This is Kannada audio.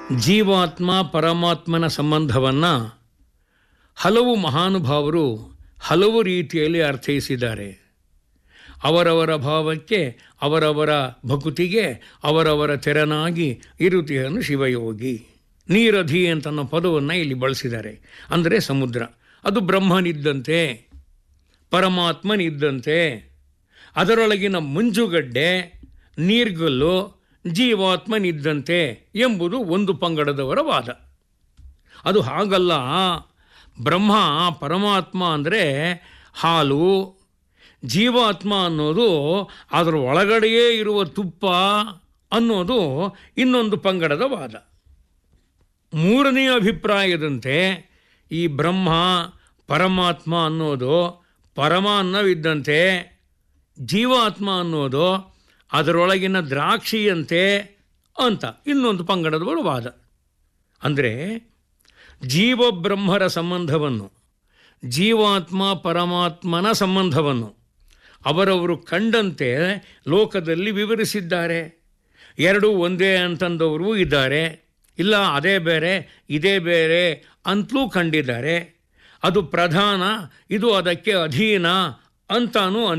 ಜೀವಾತ್ಮ ಪರಮಾತ್ಮನ ಸಂಬಂಧವನ್ನು ಹಲವು ಮಹಾನುಭಾವರು ಹಲವು ರೀತಿಯಲ್ಲಿ ಅರ್ಥೈಸಿದ್ದಾರೆ ಅವರವರ ಭಾವಕ್ಕೆ ಅವರವರ ಭಕುತಿಗೆ ಅವರವರ ತೆರನಾಗಿ ಇರುತಿಯನ್ನು ಶಿವಯೋಗಿ ನೀರಧಿ ಅಂತನ್ನೋ ಪದವನ್ನು ಇಲ್ಲಿ ಬಳಸಿದ್ದಾರೆ ಅಂದರೆ ಸಮುದ್ರ ಅದು ಬ್ರಹ್ಮನಿದ್ದಂತೆ ಪರಮಾತ್ಮನಿದ್ದಂತೆ ಅದರೊಳಗಿನ ಮಂಜುಗಡ್ಡೆ ನೀರ್ಗಲ್ಲು ಜೀವಾತ್ಮನಿದ್ದಂತೆ ಎಂಬುದು ಒಂದು ಪಂಗಡದವರ ವಾದ ಅದು ಹಾಗಲ್ಲ ಬ್ರಹ್ಮ ಪರಮಾತ್ಮ ಅಂದರೆ ಹಾಲು ಜೀವಾತ್ಮ ಅನ್ನೋದು ಅದರ ಒಳಗಡೆಯೇ ಇರುವ ತುಪ್ಪ ಅನ್ನೋದು ಇನ್ನೊಂದು ಪಂಗಡದ ವಾದ ಮೂರನೇ ಅಭಿಪ್ರಾಯದಂತೆ ಈ ಬ್ರಹ್ಮ ಪರಮಾತ್ಮ ಅನ್ನೋದು ಪರಮಾನ್ನವಿದ್ದಂತೆ ಜೀವಾತ್ಮ ಅನ್ನೋದು ಅದರೊಳಗಿನ ದ್ರಾಕ್ಷಿಯಂತೆ ಅಂತ ಇನ್ನೊಂದು ಪಂಗಡದವರು ವಾದ ಅಂದರೆ ಜೀವಬ್ರಹ್ಮರ ಸಂಬಂಧವನ್ನು ಜೀವಾತ್ಮ ಪರಮಾತ್ಮನ ಸಂಬಂಧವನ್ನು ಅವರವರು ಕಂಡಂತೆ ಲೋಕದಲ್ಲಿ ವಿವರಿಸಿದ್ದಾರೆ ಎರಡು ಒಂದೇ ಅಂತಂದವರು ಇದ್ದಾರೆ ಇಲ್ಲ ಅದೇ ಬೇರೆ ಇದೇ ಬೇರೆ ಅಂತಲೂ ಕಂಡಿದ್ದಾರೆ ಅದು ಪ್ರಧಾನ ಇದು ಅದಕ್ಕೆ ಅಧೀನ ಅಂತಾನೂ